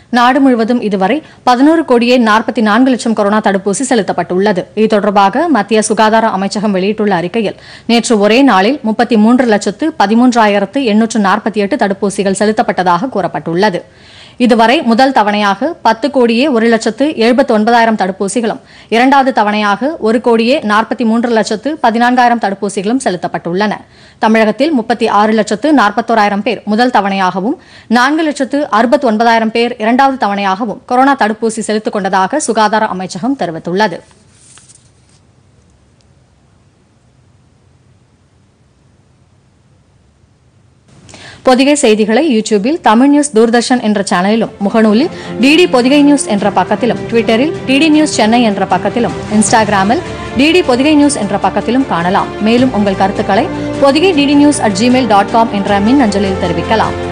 நாடு முழுவதும் இதுவரை பதினோரு கோடியே நாற்பத்தி நான்கு லட்சம் கொரோனா தடுப்பூசி செலுத்தப்பட்டுள்ளது இது தொடர்பாக மத்திய சுகாதார அமைச்சகம் வெளியிட்டுள்ள அறிக்கையில் நேற்று ஒரே நாளில் முப்பத்தி மூன்று லட்சத்து பதிமூன்றாயிரத்து எண்ணூற்று நாற்பத்தி எட்டு தடுப்பூசிகள் செலுத்தப்பட்டதாக கூறப்பட்டுள்ளது இதுவரை முதல் தவணையாக பத்து கோடியே ஒரு லட்சத்து எழுபத்தி ஒன்பதாயிரம் தடுப்பூசிகளும் இரண்டாவது தவணையாக ஒரு கோடியே நாற்பத்தி மூன்று லட்சத்து பதினான்காயிரம் தடுப்பூசிகளும் செலுத்தப்பட்டுள்ளன தமிழகத்தில் முப்பத்தி ஆறு லட்சத்து நாற்பத்தோராயிரம் பேர் முதல் தவணையாகவும் நான்கு லட்சத்து அறுபத்தி ஒன்பதாயிரம் பேர் இரண்டாவது தவணையாகவும் கொரோனா தடுப்பூசி செலுத்திக் கொண்டதாக சுகாதார அமைச்சகம் தெரிவித்துள்ளது பொதிகை செய்திகளை யூடியூபில் தமிழ் நியூஸ் தூர்தர்ஷன் என்ற சேனலிலும் முகநூலில் டிடி பொதிகை நியூஸ் என்ற பக்கத்திலும் ட்விட்டரில் டிடி நியூஸ் சென்னை என்ற பக்கத்திலும் இன்ஸ்டாகிராமில் டிடி பொதிகை நியூஸ் என்ற பக்கத்திலும் காணலாம் மேலும் உங்கள் கருத்துக்களை Podhigai DD news at Gmail dot com என்ற மின் அஞ்சலில் தெரிவிக்கலாம்